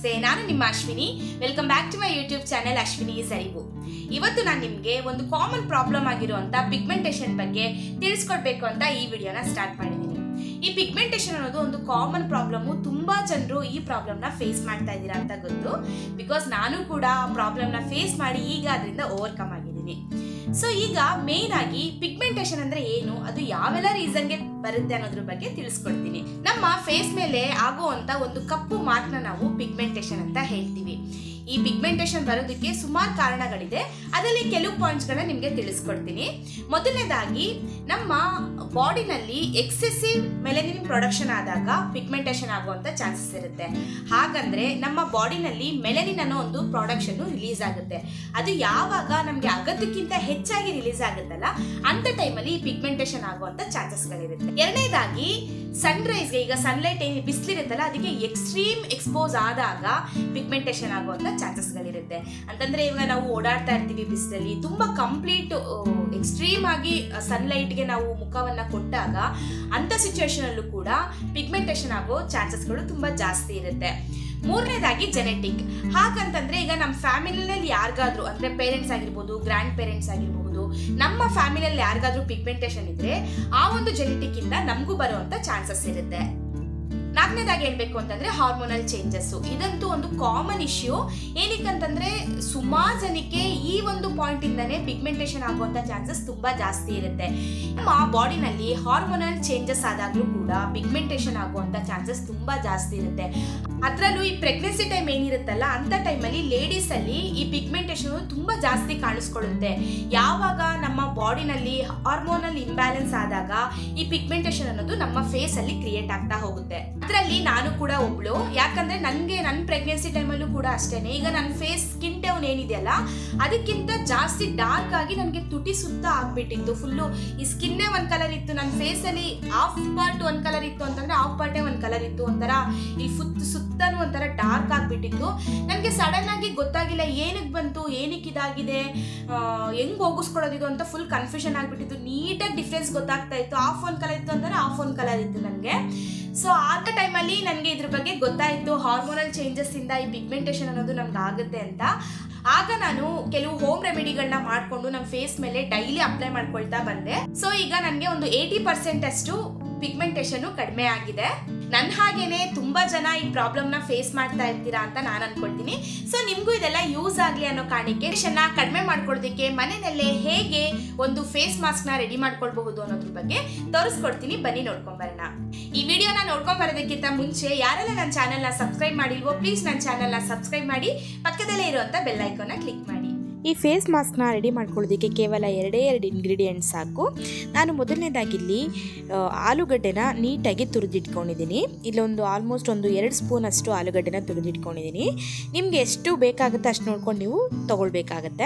ನಮಸ್ತೆ ನಾನು ನಿಮ್ಮ Ashwini welcome back to my YouTube channel Ashwini ಸರಿಬು ಇವತ್ತು ನಾನು ನಿಮಗೆ ಒಂದು ಕಾಮನ್ ಪ್ರಾಬ್ಲಮ್ ಆಗಿರುವಂಥ ಪಿಗ್ಮೆಂಟೇಷನ್ ಬಗ್ಗೆ ತಿಳಿಸ್ಕೊಡ್ಬೇಕು ಅಂತ ಈ ವಿಡಿಯೋನ ಸ್ಟಾರ್ಟ್ ಮಾಡಿದ್ದೀನಿ ಈ ಪಿಗ್ಮೆಂಟೇಷನ್ ಅನ್ನೋದು ಒಂದು ಕಾಮನ್ ಪ್ರಾಬ್ಲಮ್ಮು ತುಂಬ ಜನರು ಈ ಪ್ರಾಬ್ಲಮ್ನ ಫೇಸ್ ಮಾಡ್ತಾ ಇದ್ದೀರಾ ಅಂತ ಗೊತ್ತು ಬಿಕಾಸ್ ನಾನು ಕೂಡ ಆ ಪ್ರಾಬ್ಲಮ್ನ ಫೇಸ್ ಮಾಡಿ ಈಗ ಅದರಿಂದ ಓವರ್ಕಮ್ ಆಗಿದ್ದೀನಿ ಸೊ ಈಗ ಮೇನ್ ಆಗಿ ಪಿಗ್ಮೆಂಟೇಷನ್ ಅಂದ್ರೆ ಏನು ಅದು ಯಾವೆಲ್ಲ ರೀಸನ್ಗೆ ಬರುತ್ತೆ ಅನ್ನೋದ್ರ ಬಗ್ಗೆ ತಿಳಿಸ್ಕೊಡ್ತೀನಿ ನಮ್ಮ ಫೇಸ್ ಮೇಲೆ ಆಗುವಂತ ಒಂದು ಕಪ್ಪು ಮಾರ್ಕ್ನ ನಾವು ಪಿಗ್ಮೆಂಟೇಷನ್ ಅಂತ ಹೇಳ್ತೀವಿ ಈ ಪಿಗ್ಮೆಂಟೇಷನ್ ಬರೋದಕ್ಕೆ ಸುಮಾರು ಕಾರಣಗಳಿದೆ ಅದರಲ್ಲಿ ಕೆಲವು ಪಾಯಿಂಟ್ಸ್ಗಳನ್ನ ನಿಮಗೆ ತಿಳಿಸ್ಕೊಡ್ತೀನಿ ಮೊದಲನೇದಾಗಿ ನಮ್ಮ ಬಾಡಿನಲ್ಲಿ ಎಕ್ಸೆಸಿವ್ ಮೆಲನಿನ್ ಪ್ರೊಡಕ್ಷನ್ ಆದಾಗ ಪಿಗ್ಮೆಂಟೇಷನ್ ಆಗುವಂಥ ಚಾನ್ಸಸ್ ಇರುತ್ತೆ ಹಾಗಂದ್ರೆ ನಮ್ಮ ಬಾಡಿನಲ್ಲಿ ಮೆಲನಿನ್ ಅನ್ನೋ ಒಂದು ಪ್ರಾಡಕ್ಷನ್ ರಿಲೀಸ್ ಆಗುತ್ತೆ ಅದು ಯಾವಾಗ ನಮಗೆ ಅಗತ್ಯಕ್ಕಿಂತ ಹೆಚ್ಚಾಗಿ ರಿಲೀಸ್ ಆಗುತ್ತಲ್ಲ ಅಂತ ಟೈಮಲ್ಲಿ ಈ ಪಿಗ್ಮೆಂಟೇಷನ್ ಆಗುವಂಥ ಚಾನ್ಸಸ್ಗಳಿರುತ್ತೆ ಎರಡನೇದಾಗಿ ಸನ್ರೈಸ್ಗೆ ಈಗ ಸನ್ಲೈಟ್ ಏನು ಬಿಸಿಲಿರುತ್ತಲ್ಲ ಅದಕ್ಕೆ ಎಕ್ಸ್ಟ್ರೀಮ್ ಎಕ್ಸ್ಪೋಸ್ ಆದಾಗ ಪಿಗ್ಮೆಂಟೇಷನ್ ಆಗುವಂಥ ಚಾನ್ಸಸ್ಗಳಿರುತ್ತೆ ಅಂತಂದ್ರೆ ಇವಾಗ ನಾವು ಓಡಾಡ್ತಾ ಇರ್ತೀವಿ ಬಿಸಿಲಲ್ಲಿ ತುಂಬ ಕಂಪ್ಲೀಟ್ ಎಕ್ಸ್ಟ್ರೀಮ್ ಆಗಿ ಸನ್ಲೈಟ್ಗೆ ನಾವು ಮುಖವನ್ನ ಕೊಟ್ಟಾಗ ಅಂಥ ಸಿಚುವೇಶನಲ್ಲೂ ಕೂಡ ಪಿಗ್ಮೆಂಟೇಷನ್ ಆಗೋ ಚಾನ್ಸಸ್ಗಳು ತುಂಬ ಜಾಸ್ತಿ ಇರುತ್ತೆ ಮೂರನೇದಾಗಿ ಜೆನೆಟಿಕ್ ಹಾಗಂತಂದ್ರೆ ಈಗ ನಮ್ಮ ಫ್ಯಾಮಿಲಿನಲ್ಲಿ ಯಾರಿಗಾದ್ರೂ ಅಂದ್ರೆ ಪೇರೆಂಟ್ಸ್ ಆಗಿರ್ಬೋದು ಗ್ರ್ಯಾಂಡ್ ಪೇರೆಂಟ್ಸ್ ಆಗಿರ್ಬೋದು ನಮ್ಮ ಫ್ಯಾಮಿಲಿಯಲ್ಲಿ ಯಾರಿಗಾದ್ರೂ ಪಿಗ್ಮೆಂಟೇಷನ್ ಇದ್ರೆ ಆ ಒಂದು ಜೆನೆಟಿಕ್ ಇಂದ ನಮಗೂ ಬರುವಂತ ಚಾನ್ಸಸ್ ಇರುತ್ತೆ ನಾಲ್ಕನೇದಾಗಿ ಹೇಳ್ಬೇಕು ಅಂತಂದ್ರೆ ಹಾರ್ಮೋನಲ್ ಚೇಂಜಸ್ ಇದಂತೂ ಒಂದು ಕಾಮನ್ ಇಶ್ಯೂ ಏನಕ್ಕಂತಂದ್ರೆ ಸುಮಾರು ಜನಕ್ಕೆ ಈ ಒಂದು ಪಾಯಿಂಟ್ ಇಂದಾನೆ ಪಿಗ್ಮೆಂಟೇಷನ್ ಆಗುವಂತ ಚಾನ್ಸಸ್ ತುಂಬಾ ಜಾಸ್ತಿ ಇರುತ್ತೆ ನಮ್ಮ ಬಾಡಿನಲ್ಲಿ ಹಾರ್ಮೋನಲ್ ಚೇಂಜಸ್ ಆದಾಗ್ಲೂ ಕೂಡ ಪಿಗ್ಮೆಂಟೇಷನ್ ಆಗುವಂತ ಚಾನ್ಸಸ್ ತುಂಬಾ ಜಾಸ್ತಿ ಇರುತ್ತೆ ಅದರಲ್ಲೂ ಈ ಪ್ರೆಗ್ನೆನ್ಸಿ ಟೈಮ್ ಏನಿರುತ್ತಲ್ಲ ಅಂತ ಟೈಮಲ್ಲಿ ಲೇಡೀಸ್ ಅಲ್ಲಿ ಈ ಪಿಗ್ಮೆಂಟೇಷನ್ ತುಂಬಾ ಜಾಸ್ತಿ ಕಾಣಿಸ್ಕೊಳ್ಳುತ್ತೆ ಯಾವಾಗ ನಮ್ಮ ಬಾಡಿನಲ್ಲಿ ಹಾರ್ಮೋನಲ್ ಇಂಬ್ಯಾಲೆನ್ಸ್ ಆದಾಗ ಈ ಪಿಗ್ಮೆಂಟೇಷನ್ ಅನ್ನೋದು ನಮ್ಮ ಫೇಸ್ ಅಲ್ಲಿ ಕ್ರಿಯೇಟ್ ಆಗ್ತಾ ಹೋಗುತ್ತೆ ಅದರಲ್ಲಿ ನಾನು ಕೂಡ ಒಬ್ಳು ಯಾಕಂದ್ರೆ ನನಗೆ ನನ್ನ ಪ್ರೆಗ್ನೆನ್ಸಿ ಟೈಮಲ್ಲೂ ಕೂಡ ಅಷ್ಟೇನೆ ಈಗ ನನ್ನ ಫೇಸ್ ಸ್ಕಿನ್ ಟೋನ್ ಏನಿದೆಯಲ್ಲ ಅದಕ್ಕಿಂತ ಜಾಸ್ತಿ ಡಾರ್ಕ್ ಆಗಿ ನನಗೆ ತುಟಿ ಸುತ್ತ ಆಗ್ಬಿಟ್ಟಿತ್ತು ಫುಲ್ಲು ಈ ಸ್ಕಿನ್ನೇ ಒಂದು ಕಲರ್ ಇತ್ತು ನನ್ನ ಫೇಸಲ್ಲಿ ಹಾಫ್ ಪಾರ್ಟ್ ಒಂದು ಕಲರ್ ಇತ್ತು ಅಂತಂದ್ರೆ ಹಾಫ್ ಪಾರ್ಟೇ ಒಂದು ಕಲರ್ ಇತ್ತು ಒಂಥರ ಈ ಫುತ್ ಸುತ್ತನೂ ಒಂಥರ ಡಾರ್ಕ್ ಆಗಿಬಿಟ್ಟಿತ್ತು ನನಗೆ ಸಡನ್ ಆಗಿ ಗೊತ್ತಾಗಿಲ್ಲ ಏನಕ್ಕೆ ಬಂತು ಏನಕ್ಕೆ ಇದಾಗಿದೆ ಹೆಂಗೆ ಹೋಗಿಸ್ಕೊಳ್ಳೋದಿದು ಅಂತ ಫುಲ್ ಕನ್ಫ್ಯೂಷನ್ ಆಗಿಬಿಟ್ಟಿತ್ತು ನೀಟಾಗಿ ಡಿಫ್ರೆನ್ಸ್ ಗೊತ್ತಾಗ್ತಾ ಇತ್ತು ಆಫ್ ಒಂದು ಕಲರ್ ಇತ್ತು ಅಂದರೆ ಆಫ್ ಒಂದು ಕಲರ್ ಇತ್ತು ನನಗೆ ಸೊ ಆದ ಟೈಮಲ್ಲಿ ನನಗೆ ಇದ್ರ ಬಗ್ಗೆ ಗೊತ್ತಾಯಿತು ಹಾರ್ಮೋನಲ್ ಚೇಂಜಸ್ ಇಂದ ಈ ಪಿಗ್ಮೆಂಟೇಷನ್ ಅನ್ನೋದು ನಮ್ಗೆ ಆಗುತ್ತೆ ಅಂತ ಆಗ ನಾನು ಕೆಲವು ಹೋಮ್ ರೆಮಿಡಿಗಳನ್ನ ಮಾಡಿಕೊಂಡು ನಮ್ಮ ಫೇಸ್ ಮೇಲೆ ಡೈಲಿ ಅಪ್ಲೈ ಮಾಡ್ಕೊಳ್ತಾ ಬಂದೆ ಸೊ ಈಗ ನನಗೆ ಒಂದು ಏಯ್ಟಿ ಪರ್ಸೆಂಟ್ ಅಷ್ಟು ಪಿಗ್ಮೆಂಟೇಷನ್ ಕಡಿಮೆ ಆಗಿದೆ ನನ್ನ ಹಾಗೇನೆ ತುಂಬಾ ಜನ ಈ ಪ್ರಾಬ್ಲಮ್ನ ಫೇಸ್ ಮಾಡ್ತಾ ಇರ್ತೀರಾ ಅಂತ ನಾನು ಅನ್ಕೊಳ್ತೀನಿ ಸೊ ನಿಮಗೂ ಇದೆಲ್ಲ ಯೂಸ್ ಆಗಲಿ ಅನ್ನೋ ಕಾರಣಕ್ಕೆ ಕಡಿಮೆ ಮಾಡ್ಕೊಳ್ಳೋದಕ್ಕೆ ಮನೆಯಲ್ಲೇ ಹೇಗೆ ಒಂದು ಫೇಸ್ ಮಾಸ್ಕ್ನ ರೆಡಿ ಮಾಡ್ಕೊಳ್ಬಹುದು ಅನ್ನೋದ್ರ ಬಗ್ಗೆ ತೋರಿಸ್ಕೊಡ್ತೀನಿ ಬನ್ನಿ ನೋಡ್ಕೊಂಬರೋಣ ಈ ವಿಡಿಯೋನ ನೋಡ್ಕೊಂಡ್ ಬರೋದಕ್ಕಿಂತ ಮುಂಚೆ ಯಾರೆಲ್ಲ ನನ್ನ ಚಾನೆಲ್ನ ಸಬ್ಸ್ಕ್ರೈಬ್ ಮಾಡಿಲ್ವೋ ಪ್ಲೀಸ್ ನನ್ನ ಚಾನೆಲ್ನ ಸಬ್ಸ್ಕ್ರೈಬ್ ಮಾಡಿ ಪಕ್ಕದಲ್ಲೇ ಇರುವಂಥ ಬೆಲ್ ಐಕಾನ್ನ ಕ್ಲಿಕ್ ಮಾಡಿ ಈ ಫೇಸ್ ಮಾಸ್ಕ್ನ ರೆಡಿ ಮಾಡ್ಕೊಳ್ಳೋದಕ್ಕೆ ಕೇವಲ ಎರಡೇ ಎರಡು ಇಂಗ್ರೀಡಿಯೆಂಟ್ಸ್ ಸಾಕು ನಾನು ಮೊದಲನೇದಾಗಿ ಇಲ್ಲಿ ಆ, ಆಲೂಗಡ್ಡೆನ ನೀಟಾಗಿ ತುರಿದಿಟ್ಕೊಂಡಿದ್ದೀನಿ ಇಲ್ಲೊಂದು ಆಲ್ಮೋಸ್ಟ್ ಒಂದು ಎರಡು ಸ್ಪೂನ್ ಅಷ್ಟು ಆಲೂಗಡ್ಡೆನ ತುರಿದಿಟ್ಕೊಂಡಿದ್ದೀನಿ ನಿಮಗೆ ಎಷ್ಟು ಬೇಕಾಗುತ್ತೆ ಅಷ್ಟು ನೋಡ್ಕೊಂಡು ನೀವು ತೊಗೊಳ್ಬೇಕಾಗತ್ತೆ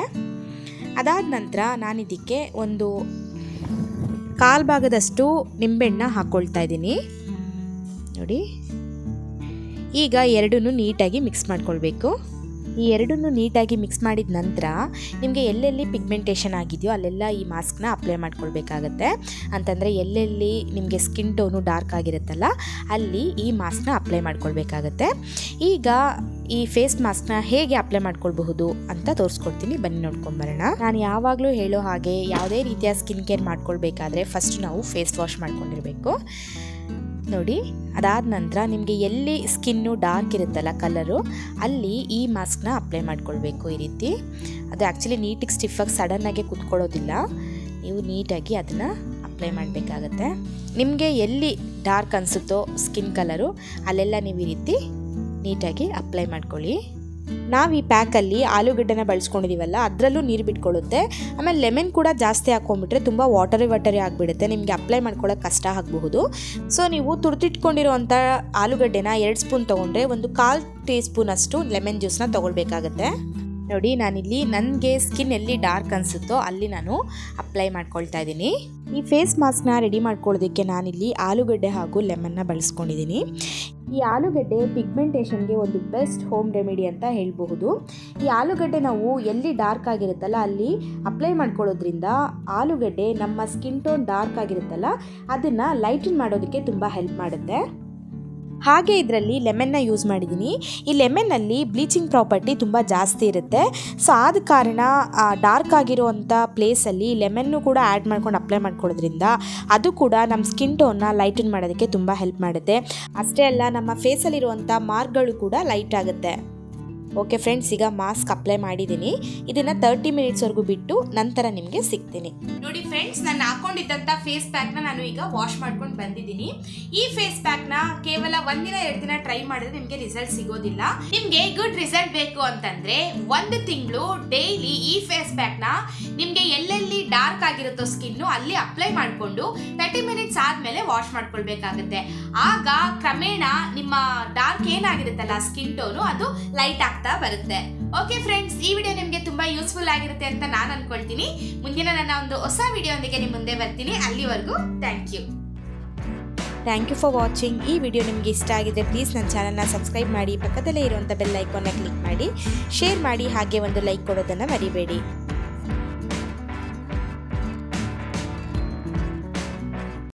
ಅದಾದ ನಂತರ ನಾನಿದಕ್ಕೆ ಒಂದು ಕಾಲು ಭಾಗದಷ್ಟು ನಿಂಬೆಹಣ್ಣ ಹಾಕ್ಕೊಳ್ತಾ ಇದ್ದೀನಿ ನೋಡಿ ಈಗ ಎರಡನ್ನೂ ನೀಟಾಗಿ ಮಿಕ್ಸ್ ಮಾಡ್ಕೊಳ್ಬೇಕು ಈ ಎರಡನ್ನೂ ನೀಟಾಗಿ ಮಿಕ್ಸ್ ಮಾಡಿದ ನಂತರ ನಿಮಗೆ ಎಲ್ಲೆಲ್ಲಿ ಪಿಗ್ಮೆಂಟೇಷನ್ ಆಗಿದೆಯೋ ಅಲ್ಲೆಲ್ಲ ಈ ಮಾಸ್ಕ್ನ ಅಪ್ಲೈ ಮಾಡ್ಕೊಳ್ಬೇಕಾಗತ್ತೆ ಅಂತಂದರೆ ಎಲ್ಲೆಲ್ಲಿ ನಿಮಗೆ ಸ್ಕಿನ್ ಟೋನು ಡಾರ್ಕ್ ಆಗಿರುತ್ತಲ್ಲ ಅಲ್ಲಿ ಈ ಮಾಸ್ಕ್ನ ಅಪ್ಲೈ ಮಾಡ್ಕೊಳ್ಬೇಕಾಗತ್ತೆ ಈಗ ಈ ಫೇಸ್ ಮಾಸ್ಕ್ನ ಹೇಗೆ ಅಪ್ಲೈ ಮಾಡ್ಕೊಳ್ಬಹುದು ಅಂತ ತೋರಿಸ್ಕೊಡ್ತೀನಿ ಬನ್ನಿ ನೋಡ್ಕೊಂಬರೋಣ ನಾನು ಯಾವಾಗಲೂ ಹೇಳೋ ಹಾಗೆ ಯಾವುದೇ ರೀತಿಯ ಸ್ಕಿನ್ ಕೇರ್ ಮಾಡ್ಕೊಳ್ಬೇಕಾದ್ರೆ ಫಸ್ಟ್ ನಾವು ಫೇಸ್ ವಾಶ್ ಮಾಡ್ಕೊಂಡಿರಬೇಕು ನೋಡಿ ಅದಾದ ನಂತರ ನಿಮಗೆ ಎಲ್ಲಿ ಸ್ಕಿನ್ನು ಡಾರ್ಕ್ ಇರುತ್ತಲ್ಲ ಕಲರು ಅಲ್ಲಿ ಈ ಮಾಸ್ಕ್ನ ಅಪ್ಲೈ ಮಾಡ್ಕೊಳ್ಬೇಕು ಈ ರೀತಿ ಅದು ಆ್ಯಕ್ಚುಲಿ ನೀಟಿಗೆ ಸ್ಟಿಫಾಗಿ ಸಡನ್ನಾಗಿ ಕುತ್ಕೊಳ್ಳೋದಿಲ್ಲ ನೀವು ನೀಟಾಗಿ ಅದನ್ನು ಅಪ್ಲೈ ಮಾಡಬೇಕಾಗತ್ತೆ ನಿಮಗೆ ಎಲ್ಲಿ ಡಾರ್ಕ್ ಅನಿಸುತ್ತೋ ಸ್ಕಿನ್ ಕಲರು ಅಲ್ಲೆಲ್ಲ ನೀವು ಈ ರೀತಿ ನೀಟಾಗಿ ಅಪ್ಲೈ ಮಾಡ್ಕೊಳ್ಳಿ ನಾವು ಈ ಪ್ಯಾಕಲ್ಲಿ ಆಲೂಗಡ್ಡೆನ ಬಳಸ್ಕೊಂಡಿದ್ದೀವಲ್ಲ ಅದರಲ್ಲೂ ನೀರು ಬಿಟ್ಕೊಳ್ಳುತ್ತೆ ಆಮೇಲೆ ಲೆಮನ್ ಕೂಡ ಜಾಸ್ತಿ ಹಾಕ್ಕೊಂಡ್ಬಿಟ್ರೆ ತುಂಬ ವಾಟರಿ ವಾಟರಿ ಆಗಿಬಿಡುತ್ತೆ ನಿಮಗೆ ಅಪ್ಲೈ ಮಾಡ್ಕೊಳ್ಳೋಕೆ ಕಷ್ಟ ಆಗಬಹುದು ಸೊ ನೀವು ತುರ್ತಿಟ್ಕೊಂಡಿರುವಂಥ ಆಲೂಗಡ್ಡೆನ ಎರಡು ಸ್ಪೂನ್ ತೊಗೊಂಡ್ರೆ ಒಂದು ಕಾಲು ಟೀ ಸ್ಪೂನ್ ಅಷ್ಟು ಲೆಮನ್ ಜ್ಯೂಸ್ನ ತೊಗೊಳ್ಬೇಕಾಗತ್ತೆ ನೋಡಿ ನಾನಿಲ್ಲಿ ನನಗೆ ಸ್ಕಿನ್ ಎಲ್ಲಿ ಡಾರ್ಕ್ ಅನಿಸುತ್ತೋ ಅಲ್ಲಿ ನಾನು ಅಪ್ಲೈ ಮಾಡ್ಕೊಳ್ತಾ ಇದ್ದೀನಿ ಈ ಫೇಸ್ ಮಾಸ್ಕ್ನ ರೆಡಿ ಮಾಡ್ಕೊಳ್ಳೋದಕ್ಕೆ ನಾನಿಲ್ಲಿ ಆಲೂಗಡ್ಡೆ ಹಾಗೂ ಲೆಮನ್ನ ಬಳಸ್ಕೊಂಡಿದ್ದೀನಿ ಈ ಆಲೂಗಡ್ಡೆ ಪಿಗ್ಮೆಂಟೇಷನ್ಗೆ ಒಂದು ಬೆಸ್ಟ್ ಹೋಮ್ ರೆಮಿಡಿ ಅಂತ ಹೇಳಬಹುದು ಈ ಆಲೂಗಡ್ಡೆ ನಾವು ಎಲ್ಲಿ ಡಾರ್ಕ್ ಆಗಿರುತ್ತಲ್ಲ ಅಲ್ಲಿ ಅಪ್ಲೈ ಮಾಡ್ಕೊಳ್ಳೋದ್ರಿಂದ ಆಲೂಗಡ್ಡೆ ನಮ್ಮ ಸ್ಕಿನ್ ಟೋನ್ ಡಾರ್ಕ್ ಆಗಿರುತ್ತಲ್ಲ ಅದನ್ನು ಲೈಟನ್ ಮಾಡೋದಕ್ಕೆ ತುಂಬ ಹೆಲ್ಪ್ ಮಾಡುತ್ತೆ ಹಾಗೆ ಇದರಲ್ಲಿ ಲೆಮನ್ನ ಯೂಸ್ ಮಾಡಿದ್ದೀನಿ ಈ ಲೆಮನ್ನಲ್ಲಿ ಬ್ಲೀಚಿಂಗ್ ಪ್ರಾಪರ್ಟಿ ತುಂಬ ಜಾಸ್ತಿ ಇರುತ್ತೆ ಸೊ ಆದ ಕಾರಣ ಡಾರ್ಕ್ ಆಗಿರುವಂಥ ಪ್ಲೇಸಲ್ಲಿ ಲೆಮನ್ನು ಕೂಡ ಆ್ಯಡ್ ಮಾಡ್ಕೊಂಡು ಅಪ್ಲೈ ಮಾಡ್ಕೊಳ್ಳೋದ್ರಿಂದ ಅದು ಕೂಡ ನಮ್ಮ ಸ್ಕಿನ್ ಟೋನ್ನ ಲೈಟನ್ ಮಾಡೋದಕ್ಕೆ ತುಂಬ ಹೆಲ್ಪ್ ಮಾಡುತ್ತೆ ಅಷ್ಟೇ ಅಲ್ಲ ನಮ್ಮ ಫೇಸಲ್ಲಿರುವಂಥ ಮಾರ್ಕ್ಗಳು ಕೂಡ ಲೈಟ್ ಆಗುತ್ತೆ ಓಕೆ ಫ್ರೆಂಡ್ಸ್ ಈಗ ಮಾಸ್ಕ್ ಅಪ್ಲೈ ಮಾಡಿದ್ದೀನಿ ಇದನ್ನು ತರ್ಟಿ ಮಿನಿಟ್ಸ್ವರೆಗೂ ಬಿಟ್ಟು ನಂತರ ನಿಮಗೆ ಸಿಗ್ತೀನಿ ನೋಡಿ ಫ್ರೆಂಡ್ಸ್ ನಾನು ಹಾಕೊಂಡಿದ್ದಂಥ ಫೇಸ್ ಪ್ಯಾಕ್ನ ನಾನು ಈಗ ವಾಶ್ ಮಾಡ್ಕೊಂಡು ಬಂದಿದ್ದೀನಿ ಈ ಫೇಸ್ ಪ್ಯಾಕ್ನ ಕೇವಲ ಒಂದಿನ ಎರಡು ದಿನ ಟ್ರೈ ಮಾಡಿದ್ರೆ ನಿಮಗೆ ರಿಸಲ್ಟ್ ಸಿಗೋದಿಲ್ಲ ನಿಮಗೆ ಗುಡ್ ರಿಸಲ್ಟ್ ಬೇಕು ಅಂತಂದ್ರೆ ಒಂದು ತಿಂಗಳು ಡೈಲಿ ಈ ಫೇಸ್ ಪ್ಯಾಕ್ನ ನಿಮಗೆ ಎಲ್ಲೆಲ್ಲಿ ಡಾರ್ಕ್ ಆಗಿರುತ್ತೋ ಸ್ಕಿನ್ನು ಅಲ್ಲಿ ಅಪ್ಲೈ ಮಾಡಿಕೊಂಡು ತರ್ಟಿ ಮಿನಿಟ್ಸ್ ಆದಮೇಲೆ ವಾಶ್ ಮಾಡ್ಕೊಳ್ಬೇಕಾಗುತ್ತೆ ಆಗ ಕ್ರಮೇಣ ನಿಮ್ಮ ಡಾರ್ಕ್ ಏನಾಗಿರುತ್ತಲ್ಲ ಸ್ಕಿನ್ ಟೋನು ಅದು ಲೈಟ್ ಆಗ್ತಾ ಬರುತ್ತೆ ಓಕೆ ಫ್ರೆಂಡ್ಸ್ ಈ ವಿಡಿಯೋ ನಿಮಗೆ ತುಂಬಾ ಯೂಸ್ಫುಲ್ ಆಗಿರುತ್ತೆ ಅಂತ ನಾನು ಅನ್ಕೊಳ್ತೀನಿ ಮುಂದಿನ ನನ್ನ ಒಂದು ಹೊಸ ವಿಡಿಯೋದೊಂದಿಗೆ ನಿಮ್ಮ ಮುಂದೆ ಬರ್ತೀನಿ ಅಲ್ಲಿವರೆಗೂ thank you thank you for watching ಈ ವಿಡಿಯೋ ನಿಮಗೆ ಇಷ್ಟ ಆಗಿದೆ ಪ್ಲೀಸ್ ನನ್ನ ಚಾನಲ್ನ ಸಬ್ಸ್ಕ್ರೈಬ್ ಮಾಡಿ ಪಕ್ಕದಲ್ಲೇ ಇರುವಂಥ ಬೆಲ್ ಐಕಾನ್ನ ಕ್ಲಿಕ್ ಮಾಡಿ ಶೇರ್ ಮಾಡಿ ಹಾಗೆ ಒಂದು ಲೈಕ್ ಕೊಡೋದನ್ನು ಮರಿಬೇಡಿ